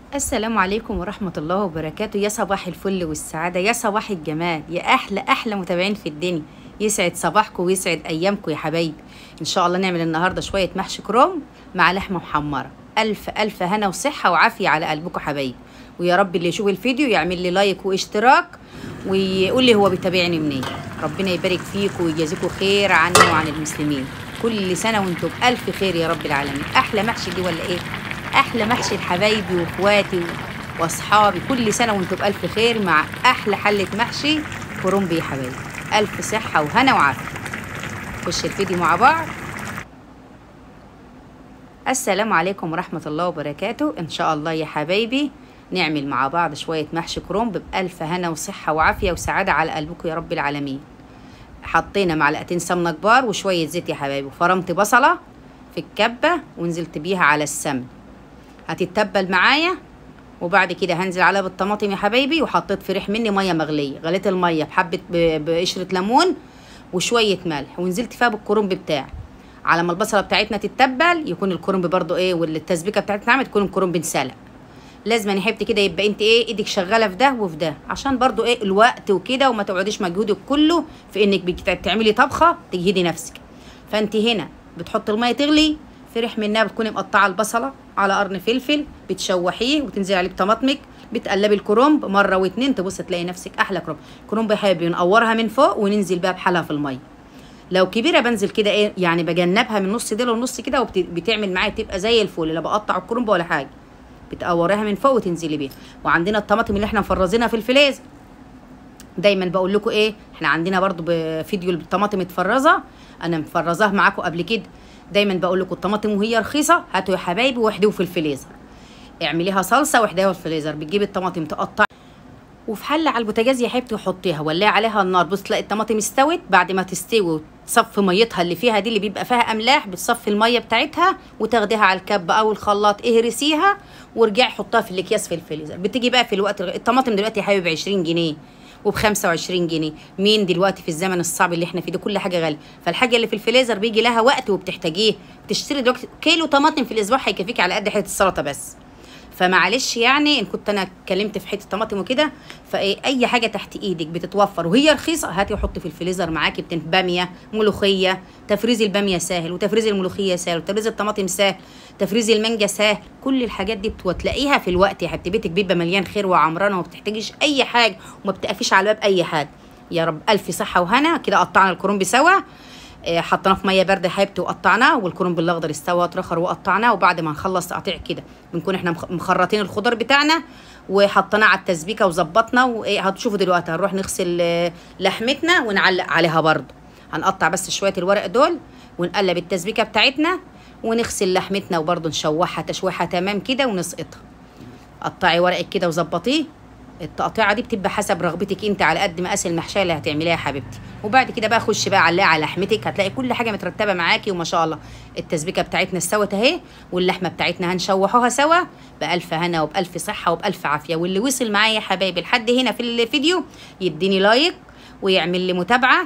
السلام عليكم ورحمة الله وبركاته يا صباح الفل والسعادة يا صباح الجمال يا أحلى أحلى متابعين في الدنيا يسعد صباحكم ويسعد أيامكم يا حبايبي إن شاء الله نعمل النهاردة شوية محشي كروم مع لحمة محمرة ألف ألف هنا وصحة وعافية على قلبكم حبايبي ويا رب اللي يشوف الفيديو يعمل لي لايك واشتراك ويقول لي هو بيتابعني منين ربنا يبارك فيكم ويجازيكم خير عني وعن المسلمين كل سنة وانتم بألف خير يا رب العالمين أحلى محشي دي ولا إيه احلى محشي لحبايبي واخواتي واصحابي كل سنه وانتم بالف خير مع احلى حله محشي كرنب يا حبايبي الف صحه وهنا وعافيه خش الفيديو مع بعض السلام عليكم ورحمه الله وبركاته ان شاء الله يا حبايبي نعمل مع بعض شويه محشي كرنب بالف هنا وصحه وعافيه وسعاده على قلبكم يا رب العالمين حطينا معلقتين سمنه كبار وشويه زيت يا حبايبي وفرمت بصله في الكبه ونزلت بيها على السمن هتتبل معايا وبعد كده هنزل عليها بالطماطم يا حبايبي وحطيت في ريح مني ميه مغليه غليت الميه بحبه ب- بقشره ليمون وشويه ملح ونزلت فيها بالكرنب بتاعي على ما البصله بتاعتنا تتبل يكون الكرنب برضو ايه والتسبيكه بتاعتنا عملت تكون الكرنب انسلق لازم يا حبيبتي كده يبقى انت ايه ايدك شغاله في ده وفي ده عشان برضو ايه الوقت وكده وما تقعديش مجهودك كله في انك بتعملي طبخه تجهدي نفسك فانت هنا بتحط الميه تغلي في ريح منها بتكوني مقطعه البصله على قرن فلفل بتشوحيه وتنزلي عليه بطماطمك بتقلبي الكرنب مره واتنين تبص تلاقي نفسك احلى كرنب كرنب يا حبيبي نقورها من فوق وننزل بقى بحالها في الميه لو كبيره بنزل كده ايه يعني بجنبها من نص ديل ونص كده وبتعمل معايا تبقى زي الفل لا بقطع الكرنب ولا حاجه بتقوريها من فوق وتنزلي بيها وعندنا الطماطم اللي احنا مفرزينها في الفليزر دايما بقول لكم ايه احنا عندنا برضو فيديو الطماطم متفرزه انا مفرزاها معاكم قبل كده دايما بقول لكم الطماطم وهي رخيصه هاتوا يا حبايبي واحدوه في الفريزر اعمليها صلصه واحدوها في الفريزر بتجيبي الطماطم تقطع وفي حله على البوتاجاز يا حبيبتي وحطيها ولعي عليها النار بص تلاقي الطماطم استوت بعد ما تستوي وتصفي ميتها اللي فيها دي اللي بيبقى فيها املاح بتصفي الميه بتاعتها وتاخديها على الكب او الخلاط اهرسيها وارجعي حطها في الاكياس في الفريزر بتيجي بقى في الوقت الطماطم دلوقتي يا حبيبي ب 20 جنيه وب 25 جنيه مين دلوقتي في الزمن الصعب اللي احنا فيه ده كل حاجه غاليه فالحاجه اللي في الفريزر بيجي لها وقت وبتحتاجيه بتشتري دلوقتي كيلو طماطم في الاسبوع هيكفيك على قد حته السلطه بس فمعلش يعني ان كنت انا اتكلمت في حته طماطم وكده فايه اي حاجه تحت ايدك بتتوفر وهي رخيصه هاتي وحطي في الفريزر معاكي بتن باميه ملوخيه تفريز الباميه سهل وتفريز الملوخيه سهل وتفريز الطماطم سهل تفريز المانجا سهل كل الحاجات دي بتلاقيها في الوقت يا حبيبتي بيتك بيبقى مليان خير وعمرانه وما بتحتاجيش اي حاجه وما بتقفيش على باب اي حاجه يا رب الف صحه وهنا كده قطعنا الكرنب سوا حطيناه في ميه بارده حبيبتي وقطعناه والكرنب الاخضر استوى اترخر وقطعناه وبعد ما نخلص تقطيع كده بنكون احنا مخرطين الخضار بتاعنا وحطيناه على التسبيكه وظبطنا وايه هتشوفوا دلوقتي هنروح نغسل لحمتنا ونعلق عليها برضه هنقطع بس شويه الورق دول ونقلب التسبيكه بتاعتنا ونغسل لحمتنا وبرضه نشوحها تشويحه تمام كده ونسقطها قطعي ورقك كده وظبطيه التقطيعه دي بتبقى حسب رغبتك انت على قد مقاس المحشيه اللي هتعمليها يا حبيبتي وبعد كده بقى خش بقى علقي على لحمتك هتلاقي كل حاجه مترتبه معاكي وما شاء الله التسبيكه بتاعتنا استوت اهي واللحمه بتاعتنا هنشوحوها سوا بالف هنا وبالف صحه وبالف عافيه واللي وصل معايا يا حبايبي لحد هنا في الفيديو يديني لايك ويعمل لي متابعه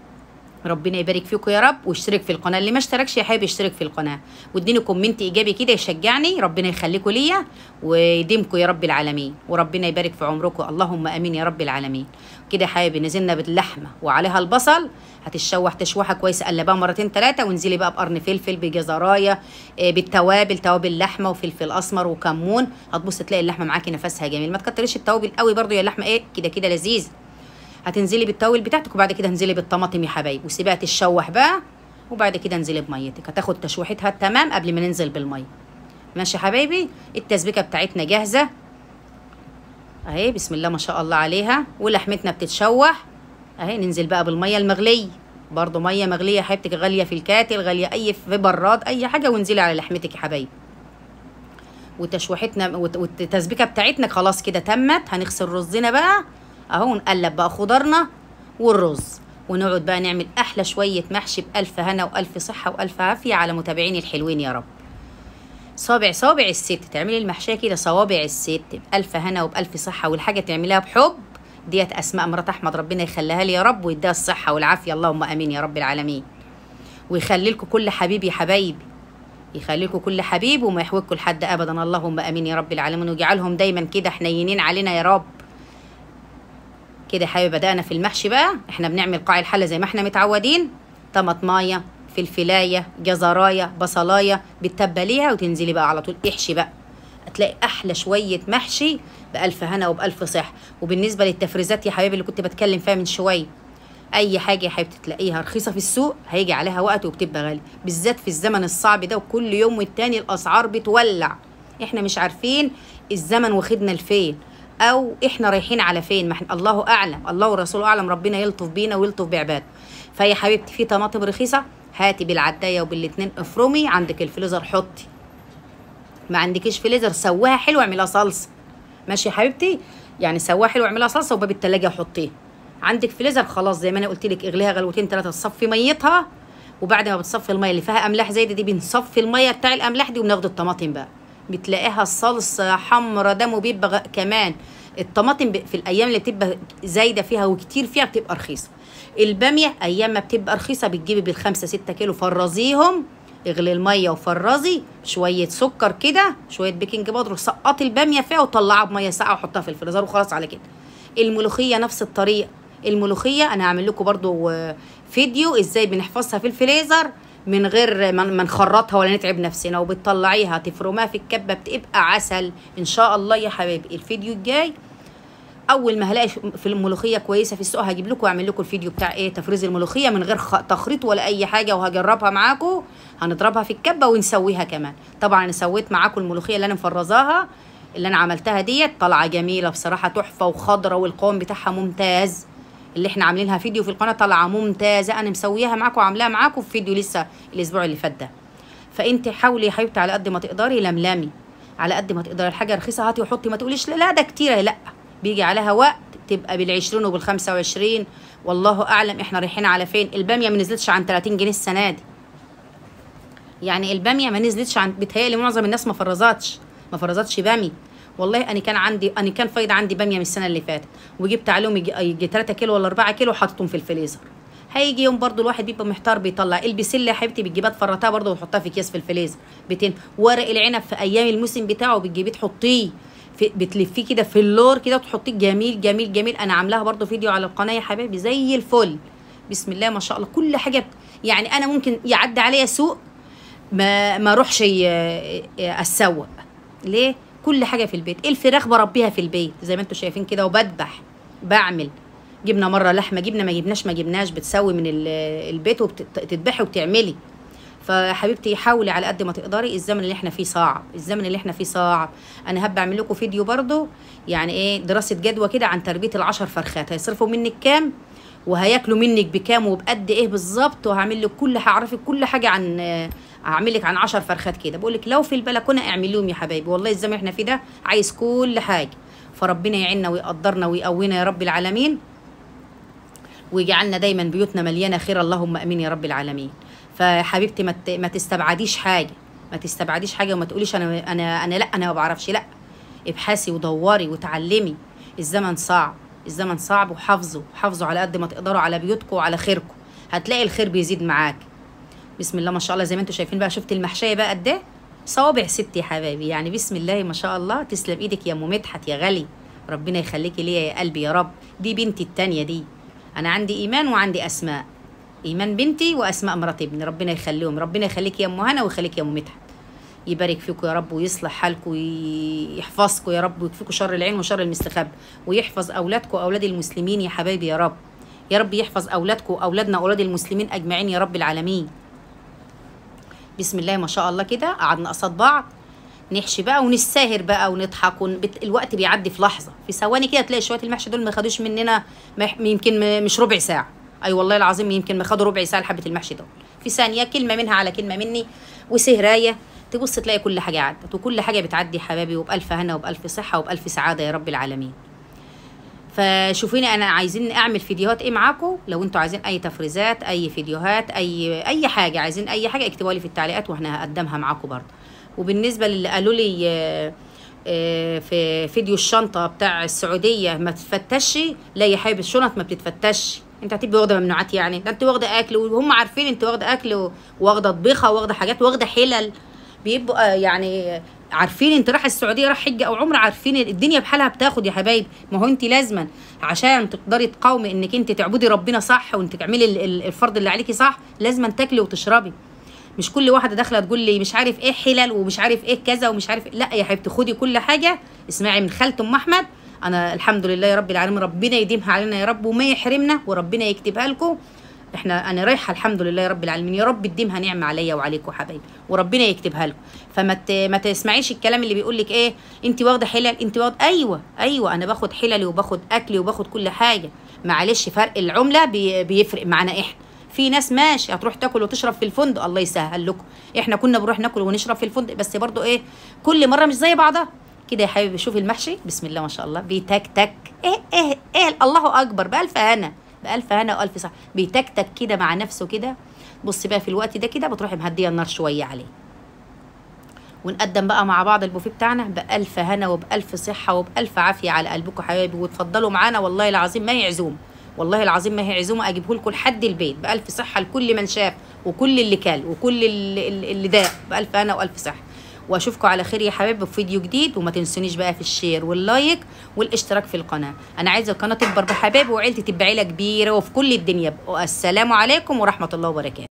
ربنا يبارك فيكم يا رب واشترك في القناه اللي ما اشتركش يا حبيبي اشترك في القناه واديني كومنت ايجابي كده يشجعني ربنا يخليكم ليا ويديمكم يا رب العالمين وربنا يبارك في عمركم اللهم امين يا رب العالمين كده يا حبيبي نزلنا باللحمه وعليها البصل هتتشوح تشويحه كويسه قلبها مرتين ثلاثه وانزلي بقى بقرن فلفل بجزرايه بالتوابل توابل لحمه وفلفل اسمر وكمون هتبص تلاقي اللحمه معاكي نفسها جميل ما تكتريش التوابل قوي برده يا اللحمه ايه كده كده لذيذ هتنزلي بالتوابل بتاعتك وبعد كده انزلي بالطماطم يا حبايبي وسيبها تتشوح بقى وبعد كده انزلي بميتك هتاخد تشويحتها تمام قبل ما ننزل بالميه ماشي يا حبايبي التسبيكه بتاعتنا جاهزه اهي بسم الله ما شاء الله عليها ولحمتنا بتتشوح اهي ننزل بقى بالميه المغليه برضو ميه مغليه حبيبتك غاليه في الكاتل غاليه اي في براد اي حاجه وانزلي على لحمتك يا حبايبي وتشويحتنا والتسبيكه بتاعتنا خلاص كده تمت هنغسل رزنا بقى اهو نقلب بقى خضارنا والرز ونقعد بقى نعمل احلى شويه محشي بالف هنا والف صحه والف عافيه على متابعيني الحلوين يا رب صابع صابع الست تعملي المحشيه كده صوابع الست بالف هنا وبالف صحه والحاجه تعمليها بحب ديت اسماء مرات احمد ربنا يخليها لي يا رب ويديها الصحه والعافيه اللهم امين يا رب العالمين ويخلي لكم كل حبيبي حبايبي يخلي لكم كل حبيب وما يحوجكم لحد ابدا اللهم امين يا رب العالمين ويجعلهم دايما كده حنينين علينا يا رب كده يا حبايبي بدأنا في المحشي بقى احنا بنعمل قاع الحلة زي ما احنا متعودين طماطمايه فلفلايه جزرايه بصلايه بتتبليها وتنزلي بقى على طول احشي بقى هتلاقي احلى شويه محشي بالف هنا وبالف صح وبالنسبه للتفريزات يا حبايبي اللي كنت بتكلم فيها من شويه اي حاجه يا حبيبتي تلاقيها رخيصه في السوق هيجي عليها وقت وبتبقى غاليه بالذات في الزمن الصعب ده وكل يوم والتاني الاسعار بتولع احنا مش عارفين الزمن واخدنا لفين او احنا رايحين على فين ما احنا الله اعلم الله ورسوله اعلم ربنا يلطف بينا ويلطف بعباده فيا حبيبتي في طماطم رخيصه هاتي بالعدايه وبالاتنين افرمي عندك الفليزر حطي ما عندكيش فليزر سواها حلو اعملها صلصه ماشي يا حبيبتي يعني سواها حلو اعملها صلصه وباب التلاجة وحطيه عندك فليزر خلاص زي ما انا قلت لك اغليها غلوتين ثلاثه تصفي ميتها وبعد ما بتصفي الميه اللي فيها املاح زايده دي بنصفي الميه بتاع الاملاح دي وبناخد الطماطم بقى بتلاقيها الصلصه حمرا دم وبيبقى كمان الطماطم في الايام اللي بتبقى زايده فيها وكتير فيها بتبقى رخيصه الباميه ايام ما بتبقى رخيصه بتجيبي بالخمسة ستة كيلو فرزيهم اغلي الميه وفرزي شويه سكر كده شويه بيكنج باودر وسقطي الباميه فيها وطلعها بميه ساقعه وحطها في الفريزر وخلاص على كده الملوخيه نفس الطريقه الملوخيه انا هعمل لكم برضو فيديو ازاي بنحفظها في الفريزر من غير ما نخرطها ولا نتعب نفسنا وبتطلعيها تفرمها في الكبه بتبقى عسل ان شاء الله يا حبايبي الفيديو الجاي اول ما هلاقي في الملوخيه كويسه في السوق هجيب لكم واعمل لكم الفيديو بتاع ايه تفريز الملوخيه من غير تخريط ولا اي حاجه وهجربها معاكم هنضربها في الكبه ونسويها كمان طبعا انا سويت معاكم الملوخيه اللي انا مفرزاها اللي انا عملتها ديت طالعه جميله بصراحه تحفه وخضره والقوام بتاعها ممتاز اللي احنا عاملينها فيديو في القناه طالعه ممتازه انا مسويها معاكم وعاملاها معاكم في فيديو لسه الاسبوع اللي فات ده فانت حاولي يا حبيبتي على قد ما تقدري لملمي على قد ما تقدري الحاجه رخيصه هاتي وحطي ما تقوليش لا ده كتير لا بيجي عليها وقت تبقى بالعشرين وبالخمسة وعشرين والله أعلم إحنا رايحين على فين البامية ما نزلتش عن 30 جنيه السنة دي يعني البامية ما نزلتش عن بتهيألي معظم الناس ما فرزاتش ما فرزاتش بامي والله انا كان عندي انا كان فايض عندي باميه من السنه اللي فاتت وجبت عليهم يجي 3 كيلو ولا 4 كيلو وحطيتهم في الفريزر هيجي يوم برضو الواحد بيبقى محتار بيطلع البسله يا حبيبتي بتجيبها تفرطها برضو وتحطها في اكياس في الفريزر بتين ورق العنب في ايام الموسم بتاعه بتجيبيه تحطيه بتلفيه كده في اللور كده وتحطيه جميل جميل جميل انا عاملاها برضو فيديو على القناه يا حبايبي زي الفل بسم الله ما شاء الله كل حاجه يعني انا ممكن يعدي عليا سوق ما ما اروحش اسوق ليه كل حاجه في البيت الفراخ بربيها في البيت زي ما انتم شايفين كده وبذبح بعمل جبنا مره لحمه جبنا ما جبناش ما جبناش بتسوي من البيت وبتذبحي وبتعملي فحبيبتي حاولي على قد ما تقدري الزمن اللي احنا فيه صعب الزمن اللي احنا فيه صعب انا هبقى اعمل لكم فيديو برضو يعني ايه دراسه جدوى كده عن تربيه العشر فرخات هيصرفوا منك كام وهياكلوا منك بكام وبقد ايه بالظبط وهعمل لك كل هعرفك كل حاجه عن هعمل لك عن 10 فرخات كده بقول لك لو في البلكونه اعمليهم يا حبايبي والله الزمن احنا فيه ده عايز كل حاجه فربنا يعيننا ويقدرنا ويقوينا يا رب العالمين ويجعلنا دايما بيوتنا مليانه خير اللهم امين يا رب العالمين فحبيبتي ما ما تستبعديش حاجه ما تستبعديش حاجه وما تقوليش انا انا انا لا انا ما بعرفش لا ابحثي ودوري وتعلمي الزمن صعب الزمن صعب وحافظوا حافظوا على قد ما تقدروا على بيوتكم وعلى خيركم هتلاقي الخير بيزيد معاك بسم الله ما شاء الله زي ما انتم شايفين بقى شفت المحشيه بقى قد ايه صوابع ست يا حبايبي يعني بسم الله ما شاء الله تسلم ايدك يا ام مدحت يا غالي ربنا يخليكي ليا يا قلبي يا رب دي بنتي التانية دي انا عندي ايمان وعندي اسماء ايمان بنتي واسماء مرات ابني ربنا يخليهم ربنا يخليك يا ام هنا ويخليك يا ام مدحت يبارك فيكم يا رب ويصلح حالكم ويحفظكم يا رب ويكفيكم شر العين وشر المستخبي ويحفظ اولادكم واولاد المسلمين يا حبايبي يا رب يا رب يحفظ اولادكم واولادنا واولاد المسلمين اجمعين يا رب العالمين بسم الله ما شاء الله كده قعدنا قصاد بعض نحشي بقى ونساهر بقى ونضحك ونبت... الوقت بيعدي في لحظه في ثواني كده تلاقي شويه المحشي دول ما خدوش مننا يمكن مش ربع ساعه اي أيوة والله العظيم يمكن ما خدوا ربع ساعه حبه المحشي دول في ثانيه كلمه منها على كلمه مني وسهرايه تبص تلاقي كل حاجه عدت وكل حاجه بتعدي حبايبي وبالف هنا وبالف صحه وبالف سعاده يا رب العالمين فشوفيني انا عايزين اعمل فيديوهات ايه معاكم لو انتوا عايزين اي تفريزات اي فيديوهات اي اي حاجه عايزين اي حاجه اكتبوا لي في التعليقات واحنا هقدمها معاكم برضه وبالنسبه للي قالوا لي في فيديو الشنطه بتاع السعوديه ما تتفتش لا يا حبيبي الشنط ما بتتفتش انت هتبقي واخده ممنوعات يعني ده انت واخده اكل وهم عارفين انت واخده اكل واخده طبيخه واخده حاجات واخده حلل بيبقوا آه، يعني عارفين انت رايح السعوديه راح حجه او عمره عارفين الدنيا بحالها بتاخد يا حبايبي ما هو انت لازما عشان تقدري تقاومي انك انت تعبدي ربنا صح وانت تعملي ال- ال- الفرض اللي عليكي صح لازما تاكلي وتشربي مش كل واحده داخله تقول لي مش عارف ايه حلل ومش عارف ايه كذا ومش عارف لا يا حبيبتي خدي كل حاجه اسمعي من خالة ام احمد انا الحمد لله يا رب العالمين ربنا يديمها علينا يا رب وما يحرمنا وربنا يكتبها لكم احنا انا رايحه الحمد لله يا رب العالمين يا رب تديمها نعمه عليا وعليكم حبايبي وربنا يكتبها لكم فما ت... ما تسمعيش الكلام اللي بيقول لك ايه انت واخده حلل انت واخده ايوه ايوه انا باخد حللي وباخد اكلي وباخد كل حاجه معلش فرق العمله بي... بيفرق معانا احنا في ناس ماشي هتروح تاكل وتشرب في الفندق الله يسهل لكم احنا كنا بنروح ناكل ونشرب في الفندق بس برضو ايه كل مره مش زي بعضها كده يا حبيبي شوفي المحشي بسم الله ما شاء الله بيتكتك ايه ايه ايه الله اكبر بالف هنا بالف هنا والف صح بيتكتك كده مع نفسه كده بصي بقى في الوقت ده كده بتروحي مهديه النار شويه عليه ونقدم بقى مع بعض البوفيه بتاعنا بألف هنا وبألف صحة وبألف عافية على قلبكم حبايبي وتفضلوا معانا والله العظيم ما هي عزومة والله العظيم ما هي عزومة أجيبه لكم لحد البيت بألف صحة لكل من شاف وكل اللي كل وكل اللي, اللي داق بألف هنا وألف صحة واشوفكم على خير يا حبايبي في فيديو جديد وما تنسونيش بقى في الشير واللايك والاشتراك في القناه انا عايزه القناه تكبر بحبايبي وعيلتي تبقى عيله كبيره وفي كل الدنيا السلام عليكم ورحمه الله وبركاته